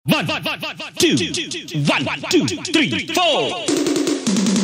One, two, one, two, three, four.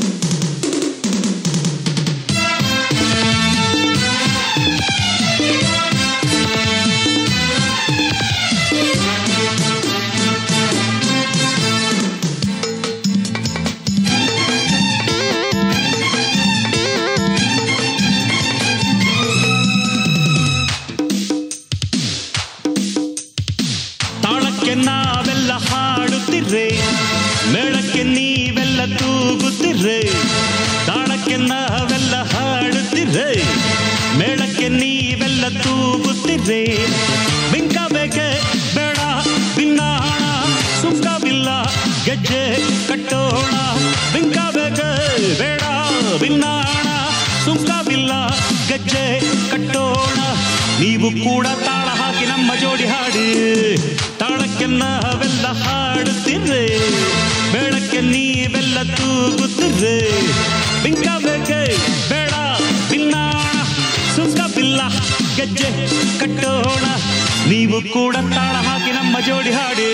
ತಾಳಕ್ಕೆ ನಾವೆಲ್ಲ ಹಾಡುತ್ತಿರ್ರೆ ಮೇಳಕ್ಕೆ ನೀವೆಲ್ಲ ತೂಗುತ್ತಿರ್ರೆ ತಾಳಕ್ಕೆ ನಾವೆಲ್ಲ ಹಾಡುತ್ತಿರ್ರೆ ಮೇಳಕ್ಕೆ ನೀವೆಲ್ಲ ತೂಗುತ್ತಿರ್ರೆ ಬಿಂಕ ಬೇಕೆ ಬೇಡ ಭಿನ್ನಾಣ ಸುಂಕವಿಲ್ಲ ಗೆಜ್ಜೆ ಕಟ್ಟೋಣ ಬಿಂಕ ಬೇಕೆ ಬೇಡ ಭಿನ್ನಾಣ ಸುಂಕವಿಲ್ಲ ಗೆಜ್ಜೆ ಕಟ್ಟೋಣ ನೀವು ಕೂಡ ತಾಳ ಹಾಕಿ ನಮ್ಮ ಜೋಡಿ ಹಾಡಿ ತಾಳಕ್ಕೆ ನಾವೆಲ್ಲ ಹಾಡುತ್ತಿರ್ರೆ ಬೇಡಕ್ಕೆ ನೀವೆಲ್ಲ ತೂಗುತ್ತಿರ್ರೆ ಬಿಂಕ ಬೇಕೆ ಬೇಡ ಭಿನ್ನಾಣ ಸುಂಕ ಬಿಲ್ಲ ಗೆಜ್ಜೆ ಕಟ್ಟೋಣ ನೀವು ಕೂಡ ತಾಳ ಹಾಕಿ ನಮ್ಮ ಜೋಡಿ ಹಾಡಿ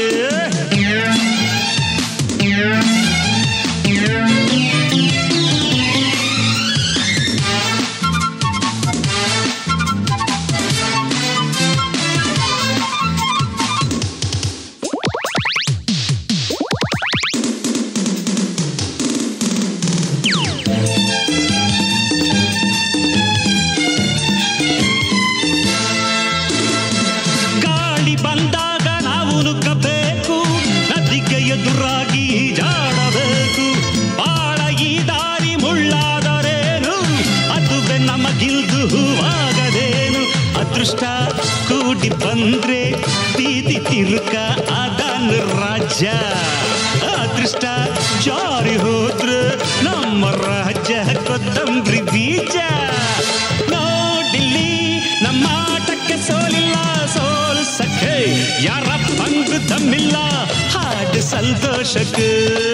ಗಾಳಿ ಬಂದಾಗ ನಾವು ನುಗ್ಗಬೇಕು ನದಿಗೆ ಎದುರಾಗಿ ಜಾಡಬೇಕು ಬಾಳ ಈ ದಾರಿ ಮುಳ್ಳಾದರೇನು ಅದುವೆ ನಮಗಿಲ್ದು ಹೂವಾಗದೇನು ಅದೃಷ್ಟ ಕೂಡಿ ಬಂದ್ರೆ ಬೀದಿ ತಿರುಕ ಅದನ್ನು ರಾಜ್ಯ ಅದೃಷ್ಟ ಜಾರಿ ಹೋದ್ರೆ ನಮ್ಮ ರಾಜ್ಯ ಕೊತ್ತಂಬರಿ ಬೀಜ ನೋಡಿಲ್ಲಿ ನಮ್ಮ ಆಟಕ್ಕೆ ಸೋಲಿಲ್ಲ ಸೋಲ್ಸಕ್ಕೆ ಯಾರ ಪಂಗು ತಮ್ಮಿಲ್ಲ ಹಾಡು ಸಂತೋಷಕ್ಕೆ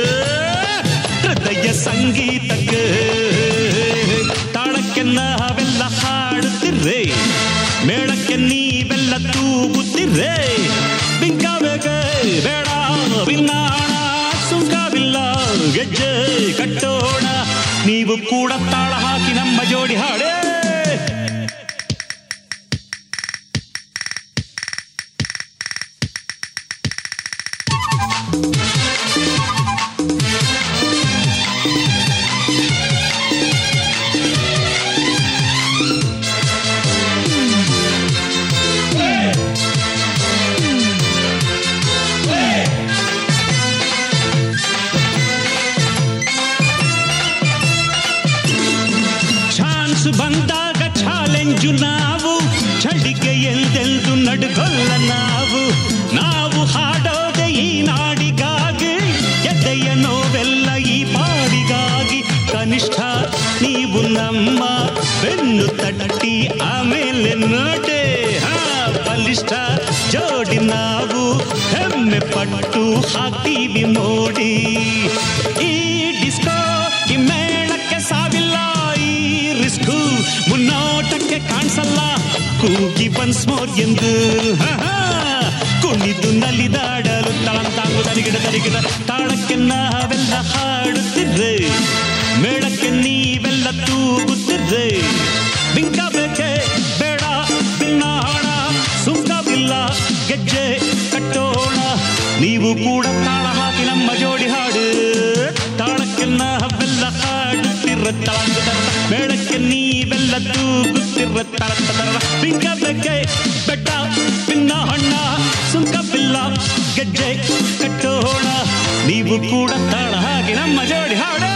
ಹೃದಯ ಸಂಗೀತಕ್ಕೆ ತಾಳಕ್ಕೆ ನಾವೆಲ್ಲ ಹಾಡುತ್ತಿರ್ರೆ ಮೇಳಕ್ಕೆ ನೀವೆಲ್ಲ ತೂಗುತ್ತಿರ್ರೆ ಬಿಂಕ ಬೇಕೆ ಬೇಡ ಭಿನ್ನಾಣ ಸುಂಕವಿಲ್ಲ ಗೆಜ್ಜೆ ಕಟ್ಟೋಣ ನೀವು ಕೂಡ ತಾಳ ಹಾಕಿ ನಮ್ಮ ಜೋಡಿ ಹಾಡೇ ಚಾನ್ಸ್ ಬಂದಾಗ ಚಾಲೆಂಜು ನಾವು ಚಳಿಗೆ ಎಂದೆಂದು ನಡುಗೊಲ್ಲ ನಾವು ನಾವು ಹಾಡೋದೆ ಈ ನಾಡಿಗಾಗಿ ಎದೆಯ ನೋವೆಲ್ಲ ಈ ಪಾಡಿಗಾಗಿ ಕನಿಷ್ಠ ನೀವು ನಮ್ಮ ಬೆನ್ನು ತಟ್ಟಿ ಆಮೇಲೆ ನೋಡೆ ಹಾ ಬಲಿಷ್ಠ ಜೋಡಿ ನಾವು ಹೆಮ್ಮೆ ಪಟ್ಟು ಹಾಕ್ತೀವಿ ನೋಡಿ ಈ ಡಿಸ್ಕೋ ಈ ಮೇಳಕ್ಕೆ ಸಾವಿಲ್ಲ ಈ ರಿಸ್ಕು ಮುನ್ನೋಟಕ್ಕೆ ಕಾಣಿಸಲ್ಲ ಕೂಗಿ ಬನ್ಸ್ ಮೋರ್ ಎಂದು ಹಾ, ಹಾ. ಕುಣಿದು ನಲಿದಾಡಲು ತಳಂತಾಂಗು ತರಿಗಿಡ ತರಿಗಿಡ ತಾಳಕ್ಕೆ ನಾವೆಲ್ಲ ಹಾಡುತ್ತಿರ್ರೆ ಮೇಳಕ್ಕೆ ನೀವೆಲ್ಲ ತೂಗುತ್ತಿರ್ರೆ ಬಿಂಕ ಬೇಕೆ ಬೇಡ ಭಿನ್ನಾಣ ಸುಂಕವಿಲ್ಲ ಗೆಜ್ಜೆ ಕಟ್ಟೋಣ ನೀವು ಕೂಡ ತಾಳ ಹಾಕಿ ನಮ್ಮ ಜೋಡಿ ಹಾಡು ತಾಳಕ್ಕೆ ನಾವೆಲ್ಲ ಹಾಡುತ್ತಿರ್ರ ತಳಂಗ ಮೇಳಕ್ಕೆ ನೀವೆಲ್ಲ ತೂಗುತ್ತಿರ್ರ ತಳಂತ ತರರ ಬಿಂಕ ಬೇಕೆ ಬೆಟ್ಟ ಭಿನ್ನ ಹಣ್ಣ ಸುಂಕವಿಲ್ಲ ಗೆಜ್ಜೆ ಕಟ್ಟೋಣ ನೀವು ಕೂಡ ತಾಳ ಹಾಕಿ ನಮ್ಮ ಜೋಡಿ ಹಾಡು